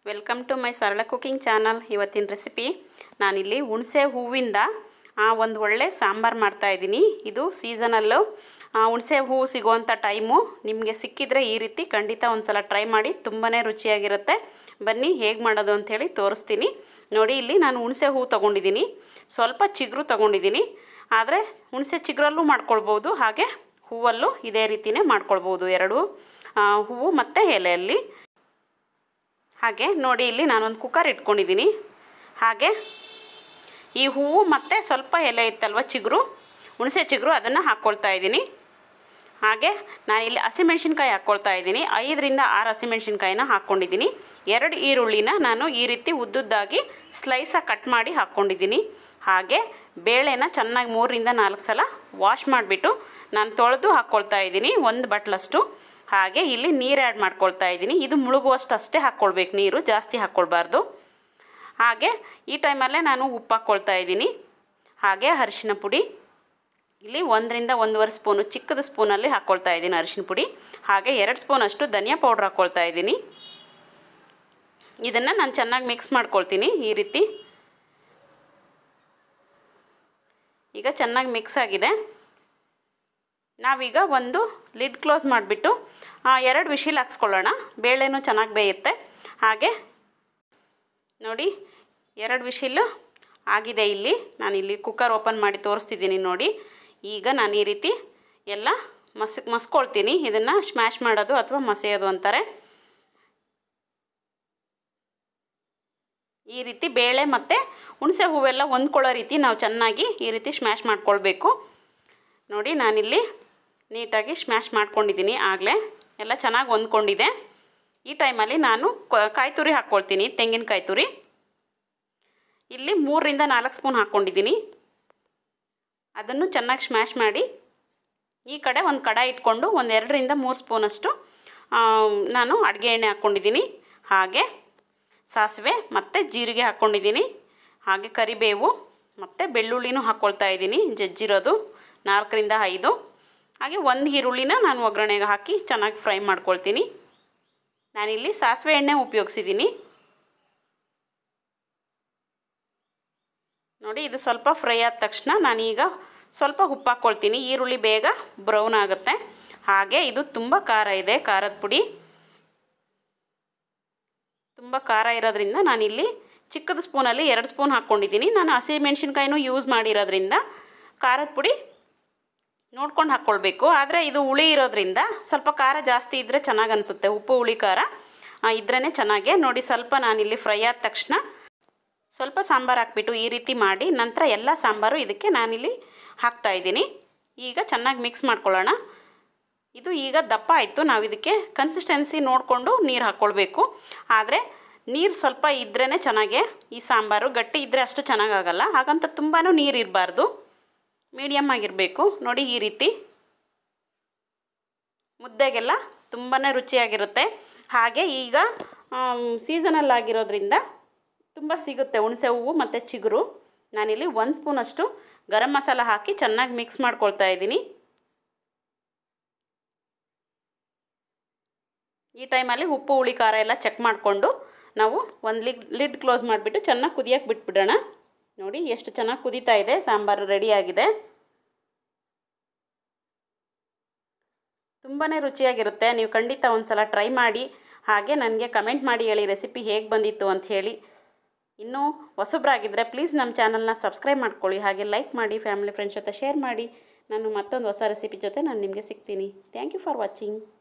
welcome to my ಸರಳ cooking channel ಇವತ್ತಿನ recipe ನಾನಿಲ್ಲಿ ಹುಣಸೆ ಹೂವಿಂದ ಒಂದು ಒಳ್ಳೆ ಸಾಂಬಾರು ಮಾಡ್ತಾಯಿದ್ದೀನಿ ಇದು ಸೀಸನಲ್ಲು ಹುಣಸೆ ಹೂವು ಸಿಗುವಂಥ ಟೈಮು ನಿಮಗೆ ಸಿಕ್ಕಿದರೆ ಈ ರೀತಿ ಖಂಡಿತ ಒಂದು ಸಲ ಟ್ರೈ ಮಾಡಿ ತುಂಬಾ ರುಚಿಯಾಗಿರುತ್ತೆ ಬನ್ನಿ ಹೇಗೆ ಮಾಡೋದು ಅಂಥೇಳಿ ತೋರಿಸ್ತೀನಿ ನೋಡಿ ಇಲ್ಲಿ ನಾನು ಹುಣಸೆ ಹೂವು ತೊಗೊಂಡಿದ್ದೀನಿ ಸ್ವಲ್ಪ ಚಿಗುರು ತೊಗೊಂಡಿದ್ದೀನಿ ಆದರೆ ಹುಣಸೆ ಚಿಗುರಲ್ಲೂ ಮಾಡ್ಕೊಳ್ಬೋದು ಹಾಗೆ ಹೂವಲ್ಲೂ ಇದೇ ರೀತಿಯೇ ಮಾಡ್ಕೊಳ್ಬೋದು ಎರಡು ಆ, ಹೂವು ಮತ್ತು ಎಲೆಯಲ್ಲಿ ಹಾಗೆ ನೋಡಿ ಇಲ್ಲಿ ನಾನೊಂದು ಕುಕ್ಕರ್ ಇಟ್ಕೊಂಡಿದ್ದೀನಿ ಹಾಗೆ ಈ ಹೂವು ಮತ್ತು ಸ್ವಲ್ಪ ಎಲೆ ಇತ್ತಲ್ವ ಚಿಗುರು ಹುಣಸೆ ಚಿಗುರು ಅದನ್ನು ಹಾಕ್ಕೊಳ್ತಾ ಇದ್ದೀನಿ ಹಾಗೆ ನಾನಿಲ್ಲಿ ಹಸಿಮೆಣ್ಸಿನ್ಕಾಯಿ ಹಾಕ್ಕೊಳ್ತಾ ಇದ್ದೀನಿ ಐದರಿಂದ ಆರು ಹಸಿಮೆಣ್ಸಿನ್ಕಾಯಿನ ಹಾಕ್ಕೊಂಡಿದ್ದೀನಿ ಎರಡು ಈರುಳ್ಳಿನ ನಾನು ಈ ರೀತಿ ಉದ್ದುದ್ದಾಗಿ ಸ್ಲೈಸಾಗಿ ಕಟ್ ಮಾಡಿ ಹಾಕ್ಕೊಂಡಿದ್ದೀನಿ ಹಾಗೆ ಬೇಳೆನ ಚೆನ್ನಾಗಿ ಮೂರರಿಂದ ನಾಲ್ಕು ಸಲ ವಾಶ್ ಮಾಡಿಬಿಟ್ಟು ನಾನು ತೊಳೆದು ಹಾಕ್ಕೊಳ್ತಾ ಇದ್ದೀನಿ ಒಂದು ಬಟ್ಲಷ್ಟು ಹಾಗೆ ಇಲ್ಲಿ ನೀರು ಆ್ಯಡ್ ಮಾಡ್ಕೊಳ್ತಾ ಇದ್ದೀನಿ ಇದು ಮುಳುಗುವಷ್ಟು ಅಷ್ಟೇ ಹಾಕ್ಕೊಳ್ಬೇಕು ನೀರು ಜಾಸ್ತಿ ಹಾಕ್ಕೊಳ್ಬಾರ್ದು ಹಾಗೆ ಈ ಟೈಮಲ್ಲೇ ನಾನು ಉಪ್ಪು ಹಾಕ್ಕೊಳ್ತಾ ಇದ್ದೀನಿ ಹಾಗೆ ಅರಿಶಿನ ಪುಡಿ ಇಲ್ಲಿ ಒಂದರಿಂದ ಒಂದೂವರೆ ಸ್ಪೂನು ಚಿಕ್ಕದ ಸ್ಪೂನಲ್ಲಿ ಹಾಕ್ಕೊಳ್ತಾ ಇದ್ದೀನಿ ಅರಿಶಿನ ಪುಡಿ ಹಾಗೆ ಎರಡು ಸ್ಪೂನಷ್ಟು ಧನಿಯಾ ಪೌಡ್ರ್ ಹಾಕ್ಕೊಳ್ತಾ ಇದ್ದೀನಿ ಇದನ್ನು ನಾನು ಚೆನ್ನಾಗಿ ಮಿಕ್ಸ್ ಮಾಡ್ಕೊಳ್ತೀನಿ ಈ ರೀತಿ ಈಗ ಚೆನ್ನಾಗಿ ಮಿಕ್ಸ್ ಆಗಿದೆ ನಾವೀಗ ಒಂದು ಲಿಡ್ ಕ್ಲೋಸ್ ಮಾಡಿಬಿಟ್ಟು ಎರಡು ವಿಶಿಲ್ ಹಾಕ್ಸ್ಕೊಳ್ಳೋಣ ಬೇಳೆನೂ ಚೆನ್ನಾಗಿ ಬೇಯುತ್ತೆ ಹಾಗೆ ನೋಡಿ ಎರಡು ವಿಶಿಲ್ಲು ಆಗಿದೆ ಇಲ್ಲಿ ನಾನು ಇಲ್ಲಿ ಕುಕ್ಕರ್ ಓಪನ್ ಮಾಡಿ ತೋರಿಸ್ತಿದ್ದೀನಿ ನೋಡಿ ಈಗ ನಾನು ಈ ರೀತಿ ಎಲ್ಲ ಮಸ್ ಮಸ್ಕೊಳ್ತೀನಿ ಇದನ್ನು ಸ್ಮ್ಯಾಶ್ ಮಾಡೋದು ಅಥವಾ ಮಸೆಯೋದು ಅಂತಾರೆ ಈ ರೀತಿ ಬೇಳೆ ಮತ್ತು ಹುಣಸೆ ಹೂವೆಲ್ಲ ಹೊಂದ್ಕೊಳ್ಳೋ ರೀತಿ ನಾವು ಚೆನ್ನಾಗಿ ಈ ರೀತಿ ಸ್ಮ್ಯಾಶ್ ಮಾಡ್ಕೊಳ್ಬೇಕು ನೋಡಿ ನಾನಿಲ್ಲಿ ನೀಟಾಗಿ ಸ್ಮ್ಯಾಶ್ ಮಾಡ್ಕೊಂಡಿದ್ದೀನಿ ಆಗಲೇ ಎಲ್ಲ ಚೆನ್ನಾಗಿ ಹೊಂದ್ಕೊಂಡಿದೆ ಈ ಟೈಮಲ್ಲಿ ನಾನು ಕಾಯಿ ತುರಿ ಹಾಕ್ಕೊಳ್ತೀನಿ ತೆಂಗಿನಕಾಯಿ ತುರಿ ಇಲ್ಲಿ ಮೂರರಿಂದ ನಾಲ್ಕು ಸ್ಪೂನ್ ಹಾಕ್ಕೊಂಡಿದ್ದೀನಿ ಅದನ್ನು ಚೆನ್ನಾಗಿ ಸ್ಮ್ಯಾಶ್ ಮಾಡಿ ಈ ಕಡೆ ಒಂದು ಕಡಾಯಿ ಇಟ್ಕೊಂಡು ಒಂದು ಎರಡರಿಂದ ಮೂರು ಸ್ಪೂನಷ್ಟು ನಾನು ಅಡುಗೆ ಎಣ್ಣೆ ಹಾಕ್ಕೊಂಡಿದ್ದೀನಿ ಹಾಗೆ ಸಾಸಿವೆ ಮತ್ತು ಜೀರಿಗೆ ಹಾಕ್ಕೊಂಡಿದ್ದೀನಿ ಹಾಗೆ ಕರಿಬೇವು ಮತ್ತು ಬೆಳ್ಳುಳ್ಳಿನೂ ಹಾಕ್ಕೊಳ್ತಾ ಇದ್ದೀನಿ ಜಜ್ಜಿರೋದು ನಾಲ್ಕರಿಂದ ಐದು ಹಾಗೆ ಒಂದು ಈರುಳ್ಳಿನ ನಾನು ಒಗ್ಗರಣೆಗೆ ಹಾಕಿ ಚೆನ್ನಾಗಿ ಫ್ರೈ ಮಾಡ್ಕೊಳ್ತೀನಿ ನಾನಿಲ್ಲಿ ಸಾಸಿವೆ ಎಣ್ಣೆ ಉಪಯೋಗಿಸಿದ್ದೀನಿ ನೋಡಿ ಇದು ಸ್ವಲ್ಪ ಫ್ರೈ ಆದ ತಕ್ಷಣ ನಾನೀಗ ಸ್ವಲ್ಪ ಉಪ್ಪು ಹಾಕ್ಕೊಳ್ತೀನಿ ಈರುಳ್ಳಿ ಬೇಗ ಬ್ರೌನ್ ಆಗುತ್ತೆ ಹಾಗೆ ಇದು ತುಂಬ ಖಾರ ಇದೆ ಖಾರದ ಪುಡಿ ತುಂಬ ಖಾರ ಇರೋದ್ರಿಂದ ನಾನಿಲ್ಲಿ ಚಿಕ್ಕದ ಸ್ಪೂನಲ್ಲಿ ಎರಡು ಸ್ಪೂನ್ ಹಾಕ್ಕೊಂಡಿದ್ದೀನಿ ನಾನು ಹಸಿಮೆಣ್ಸಿನ್ಕಾಯಿನೂ ಯೂಸ್ ಮಾಡಿರೋದ್ರಿಂದ ಖಾರದ ಪುಡಿ ನೋಡ್ಕೊಂಡು ಹಾಕ್ಕೊಳ್ಬೇಕು ಆದರೆ ಇದು ಹುಳಿ ಇರೋದ್ರಿಂದ ಸ್ವಲ್ಪ ಖಾರ ಜಾಸ್ತಿ ಇದ್ದರೆ ಚೆನ್ನಾಗಿ ಅನಿಸುತ್ತೆ ಉಪ್ಪು ಹುಳಿ ಖಾರ ಇದ್ರೇ ಚೆನ್ನಾಗೆ ನೋಡಿ ಸ್ವಲ್ಪ ನಾನಿಲ್ಲಿ ಫ್ರೈ ಆದ ತಕ್ಷಣ ಸ್ವಲ್ಪ ಸಾಂಬಾರು ಹಾಕ್ಬಿಟ್ಟು ಈ ರೀತಿ ಮಾಡಿ ನಂತರ ಎಲ್ಲ ಸಾಂಬಾರು ಇದಕ್ಕೆ ನಾನಿಲ್ಲಿ ಹಾಕ್ತಾಯಿದ್ದೀನಿ ಈಗ ಚೆನ್ನಾಗಿ ಮಿಕ್ಸ್ ಮಾಡ್ಕೊಳ್ಳೋಣ ಇದು ಈಗ ದಪ್ಪ ಆಯಿತು ನಾವು ಇದಕ್ಕೆ ಕನ್ಸಿಸ್ಟೆನ್ಸಿ ನೋಡಿಕೊಂಡು ನೀರು ಹಾಕ್ಕೊಳ್ಬೇಕು ಆದರೆ ನೀರು ಸ್ವಲ್ಪ ಇದ್ರೇ ಚೆನ್ನಾಗೆ ಈ ಸಾಂಬಾರು ಗಟ್ಟಿ ಇದ್ದರೆ ಅಷ್ಟು ಚೆನ್ನಾಗಾಗಲ್ಲ ಹಾಗಂತ ತುಂಬಾ ನೀರು ಇರಬಾರ್ದು ಮೀಡಿಯಮ್ ಆಗಿರಬೇಕು ನೋಡಿ ಈ ರೀತಿ ಮುದ್ದೆಗೆಲ್ಲ ತುಂಬಾ ರುಚಿಯಾಗಿರುತ್ತೆ ಹಾಗೆ ಈಗ ಸೀಸನಲ್ ಆಗಿರೋದ್ರಿಂದ ತುಂಬ ಸಿಗುತ್ತೆ ಹುಣಸೆ ಹೂವು ಮತ್ತು ಚಿಗುರು ನಾನಿಲ್ಲಿ ಒಂದು ಸ್ಪೂನಷ್ಟು ಗರಂ ಮಸಾಲ ಹಾಕಿ ಚೆನ್ನಾಗಿ ಮಿಕ್ಸ್ ಮಾಡ್ಕೊಳ್ತಾ ಇದ್ದೀನಿ ಈ ಟೈಮಲ್ಲಿ ಉಪ್ಪು ಹುಳಿ ಖಾರ ಎಲ್ಲ ಚೆಕ್ ಮಾಡಿಕೊಂಡು ನಾವು ಒಂದು ಲಿಡ್ ಲಿಡ್ ಕ್ಲೋಸ್ ಮಾಡಿಬಿಟ್ಟು ಚೆನ್ನಾಗಿ ಕುದಿಯೋಕೆ ಬಿಟ್ಬಿಡೋಣ ನೋಡಿ ಎಷ್ಟು ಚೆನ್ನಾಗಿ ಕುದೀತಾ ಇದೆ ಸಾಂಬಾರು ರೆಡಿಯಾಗಿದೆ ತುಂಬಾ ರುಚಿಯಾಗಿರುತ್ತೆ ನೀವು ಖಂಡಿತ ಒಂದು ಸಲ ಟ್ರೈ ಮಾಡಿ ಹಾಗೆ ನನಗೆ ಕಮೆಂಟ್ ಮಾಡಿ ಹೇಳಿ ರೆಸಿಪಿ ಹೇಗೆ ಬಂದಿತ್ತು ಅಂತ ಹೇಳಿ ಇನ್ನೂ ಹೊಸಬ್ರಾಗಿದ್ದರೆ ಪ್ಲೀಸ್ ನಮ್ಮ ಚಾನಲ್ನ ಸಬ್ಸ್ಕ್ರೈಬ್ ಮಾಡ್ಕೊಳ್ಳಿ ಹಾಗೆ ಲೈಕ್ ಮಾಡಿ ಫ್ಯಾಮಿಲಿ ಫ್ರೆಂಡ್ಸ್ ಜೊತೆ ಶೇರ್ ಮಾಡಿ ನಾನು ಮತ್ತೊಂದು ಹೊಸ ರೆಸಿಪಿ ಜೊತೆ ನಾನು ನಿಮಗೆ ಸಿಗ್ತೀನಿ ಥ್ಯಾಂಕ್ ಯು ಫಾರ್ ವಾಚಿಂಗ್